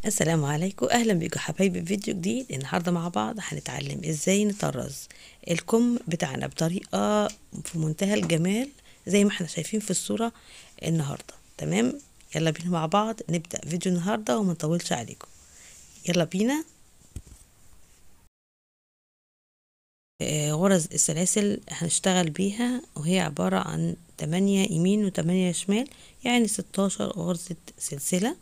السلام عليكم اهلا بيكم حبايبي في فيديو جديد النهارده مع بعض هنتعلم ازاي نطرز الكم بتاعنا بطريقه في منتهى الجمال زي ما احنا شايفين في الصوره النهارده تمام يلا بينا مع بعض نبدا فيديو النهارده وما نطولش عليكم يلا بينا آه، غرز السلاسل هنشتغل بيها وهي عبارة عن تمانية يمين وتمانية شمال يعني ستاشر غرزة سلسلة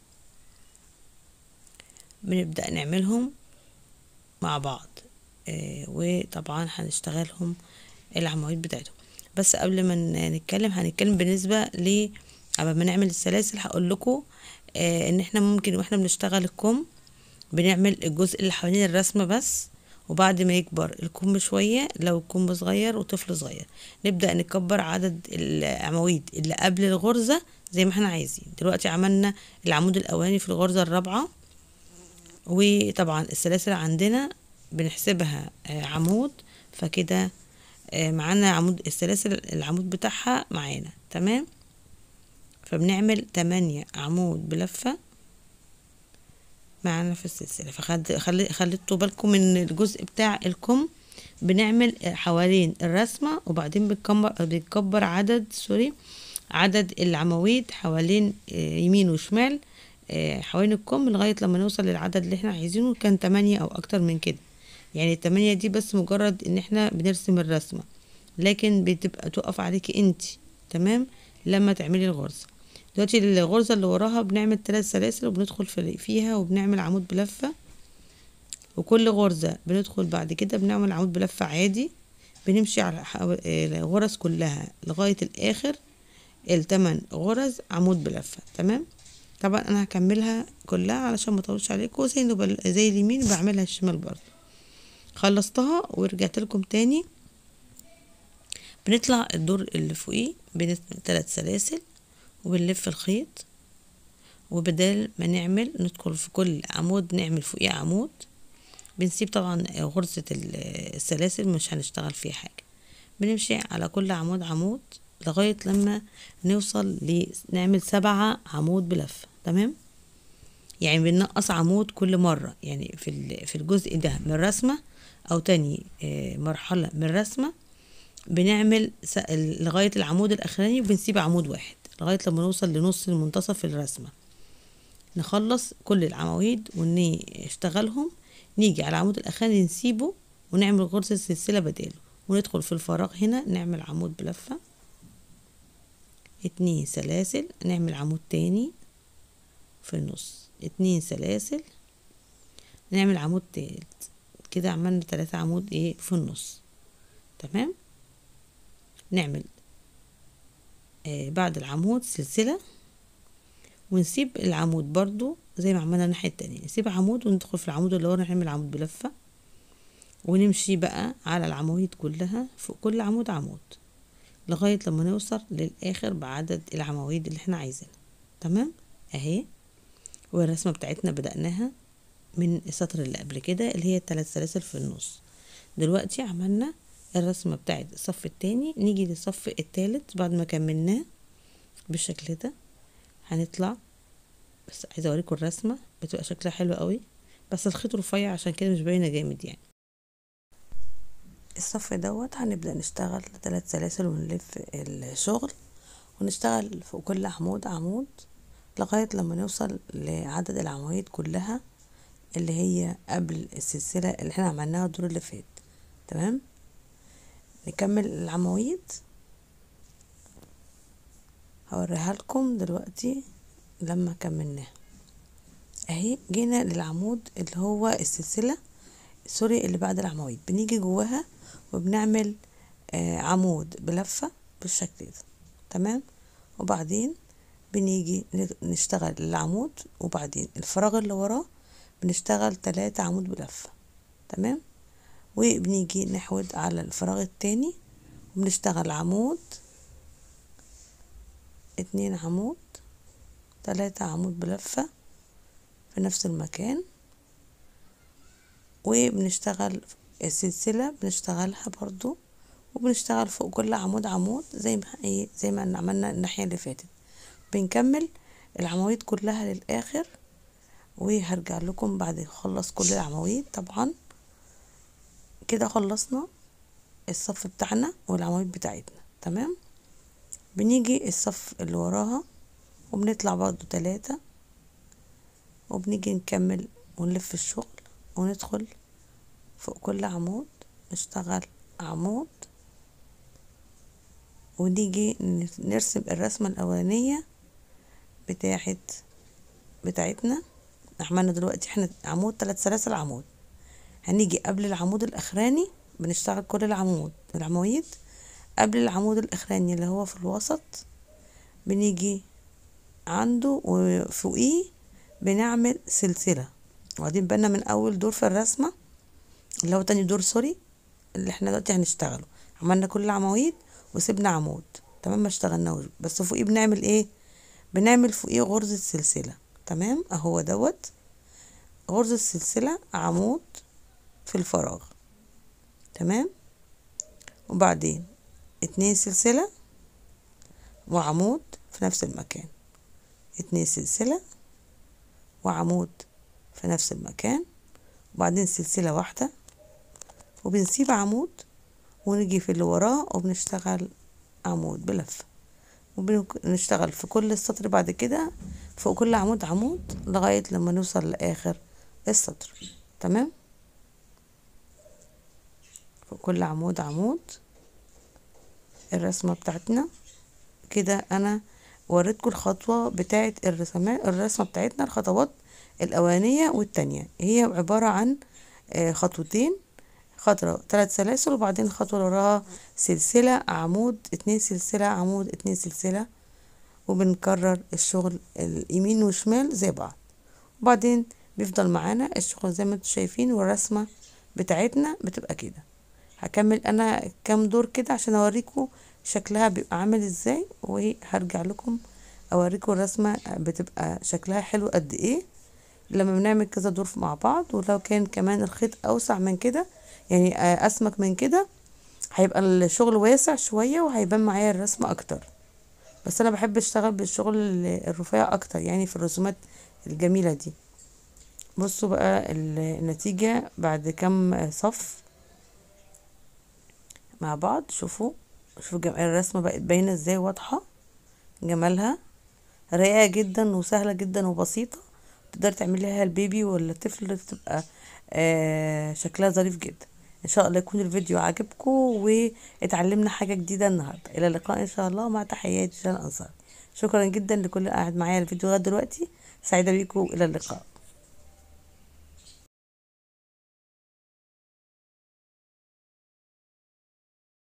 بنبدأ نعملهم مع بعض آه وطبعا هنشتغلهم العواميد بتاعتهم بس قبل ما نتكلم هنتكلم بالنسبة ل قبل ما نعمل السلاسل هقول لكم آه ان احنا ممكن واحنا بنشتغل الكم بنعمل الجزء اللي حوالين الرسمة بس وبعد ما يكبر الكم شوية لو الكم صغير وطفل صغير نبدأ نكبر عدد العواميد اللي قبل الغرزة زي ما احنا عايزين دلوقتي عملنا العمود الأولاني في الغرزة الرابعة وطبعا السلاسل عندنا بنحسبها عمود فكده معانا عمود السلاسل العمود بتاعها معانا تمام فبنعمل تمانية عمود بلفة معانا في السلسلة فخد خلي خليتوا بالكم من الجزء بتاع الكم بنعمل حوالين الرسمة وبعدين بنكبر بنكبر عدد سوري عدد العواميد حوالين يمين وشمال حوالين الكم لغاية لما نوصل للعدد اللي احنا عايزينه كان تمانية او اكتر من كده يعني التمانية دي بس مجرد ان احنا بنرسم الرسمة لكن بتبقى تقف عليكي انت تمام لما تعملي الغرزة دلوقتي الغرزة اللي وراها بنعمل ثلاث سلاسل وبندخل فيها وبنعمل عمود بلفة وكل غرزة بندخل بعد كده بنعمل عمود بلفة عادي بنمشي على الغرز كلها لغاية الآخر التمن غرز عمود بلفة تمام طبعا انا هكملها كلها علشان ما اطولش عليكم زي نبل... زي اليمين بعملها الشمال برضه خلصتها ورجعت لكم تاني بنطلع الدور اللي فوقيه بين ثلاث سلاسل وبنلف الخيط وبدال ما نعمل ندخل في كل عمود نعمل فوقيه عمود بنسيب طبعا غرزة السلاسل مش هنشتغل فيها حاجة بنمشي على كل عمود عمود لغاية لما نوصل نعمل سبعة عمود بلفة تمام يعني بننقص عمود كل مرة يعني في في الجزء ده من الرسمة أو تاني مرحلة من الرسمة بنعمل لغاية العمود الأخراني وبنسيب عمود واحد لغاية لما نوصل لنص المنتصف الرسمة نخلص كل العواميد ونشتغلهم نيجي على العمود الأخراني نسيبه ونعمل غرزة سلسلة بداله وندخل في الفراغ هنا نعمل عمود بلفة اتنين سلاسل نعمل عمود تاني في النص اتنين سلاسل نعمل عمود تالت كده عملنا تلاتة عمود ايه في النص تمام نعمل آه بعد العمود سلسلة ونسيب العمود برضو زي ما عملنا الناحية التانية نسيب عمود وندخل في العمود اللي ورا نعمل عمود بلفة ونمشي بقى على العواميد كلها فوق كل عمود عمود لغاية لما نوصل للآخر بعدد العواميد اللي احنا عايزينها تمام اهي والرسمة بتاعتنا بدأناها من السطر اللي قبل كده اللي هي التلات سلاسل في النص دلوقتي عملنا الرسمة بتاعت الصف التاني نيجي للصف التالت بعد ما كملناه بالشكل ده هنطلع بس عايزة اوريكم الرسمة بتبقى شكلها حلو قوي بس الخيط رفيع عشان كده مش باينة جامد يعني الصف دوت هنبدأ نشتغل ثلاث سلاسل ونلف الشغل ونشتغل فوق كل عمود عمود لغاية لما نوصل لعدد العواميد كلها اللي هي قبل السلسلة اللي احنا عملناها الدور اللي فات تمام نكمل العواميد هوريها لكم دلوقتي لما كملناها اهي جينا للعمود اللي هو السلسلة سوري اللي بعد العواميد بنيجي جواها وبنعمل آه عمود بلفة بالشكل ده تمام وبعدين بنيجي نشتغل العمود وبعدين الفراغ اللي وراه بنشتغل تلاتة عمود بلفة تمام وبنيجي نحود على الفراغ التاني وبنشتغل عمود اتنين عمود تلاتة عمود بلفة في نفس المكان وبنشتغل السلسلة بنشتغلها برضو وبنشتغل فوق كل عمود عمود زي ما ايه زي ما عملنا الناحية اللي فاتت بنكمل العواميد كلها للآخر وهرجع لكم بعد ما اخلص كل العواميد طبعا كده خلصنا الصف بتاعنا والعواميد بتاعتنا تمام بنيجي الصف اللي وراها وبنطلع برضو تلاتة وبنيجي نكمل ونلف الشغل وندخل فوق كل عمود نشتغل عمود ونيجي نرسم الرسمة الأولانية بتاعت بتاعتنا عملنا دلوقتي احنا عمود تلات سلاسل عمود هنيجي قبل العمود الأخراني بنشتغل كل العمود العواميد قبل العمود الأخراني اللي هو في الوسط بنيجي عنده وفوقيه بنعمل سلسلة واخدين بالنا من أول دور في الرسمة اللي هو تاني دور سوري اللي احنا دلوقتي هنشتغله عملنا كل العواميد وسيبنا عمود تمام ما اشتغلناهوش بس فوقيه بنعمل ايه بنعمل فوقيه غرزة سلسلة تمام اهو دوت غرزة سلسلة عمود في الفراغ تمام وبعدين اتنين سلسلة وعمود في نفس المكان اتنين سلسلة وعمود في نفس المكان وبعدين سلسلة واحدة وبنسيب عمود ونيجي في اللي وراه وبنشتغل عمود بلفة وبنشتغل في كل السطر بعد كده فوق كل عمود عمود لغاية لما نوصل لآخر السطر تمام فوق كل عمود عمود الرسمة بتاعتنا كده أنا وريتكم الخطوة بتاعة الرسمات الرسمة بتاعتنا الخطوات الأولانية والتانية هي عبارة عن خطوتين خطوة ثلاث سلاسل وبعدين الخطوة اللي وراها سلسلة عمود اتنين سلسلة عمود اتنين سلسلة وبنكرر الشغل اليمين وشمال زي بعض وبعدين بيفضل معانا الشغل زي ما انتم شايفين والرسمة بتاعتنا بتبقى كده هكمل انا كام دور كده عشان اوريكم شكلها بيبقى عامل ازاي وهرجع لكم اوريكم الرسمة بتبقى شكلها حلو قد ايه لما بنعمل كذا دور مع بعض ولو كان كمان الخيط اوسع من كده يعني اسمك من كده هيبقى الشغل واسع شوية وهيبان معايا الرسمة اكتر بس انا بحب اشتغل بالشغل الرفيع اكتر يعني في الرسومات الجميلة دي بصوا بقى النتيجة بعد كام صف مع بعض شوفوا شوفوا جمال الرسمة بقت باينة ازاي واضحة جمالها رقيقة جدا وسهلة جدا وبسيطة تقدر تعمليها البيبي ولا الطفل تبقى آه شكلها ظريف جدا ان شاء الله يكون الفيديو عجبكم واتعلمنا حاجة جديدة النهاردة الى اللقاء ان شاء الله مع تحياتي جان انصار شكرا جدا لكل قاعد معايا الفيديو لغايه دلوقتي سعيدة بيكم الى اللقاء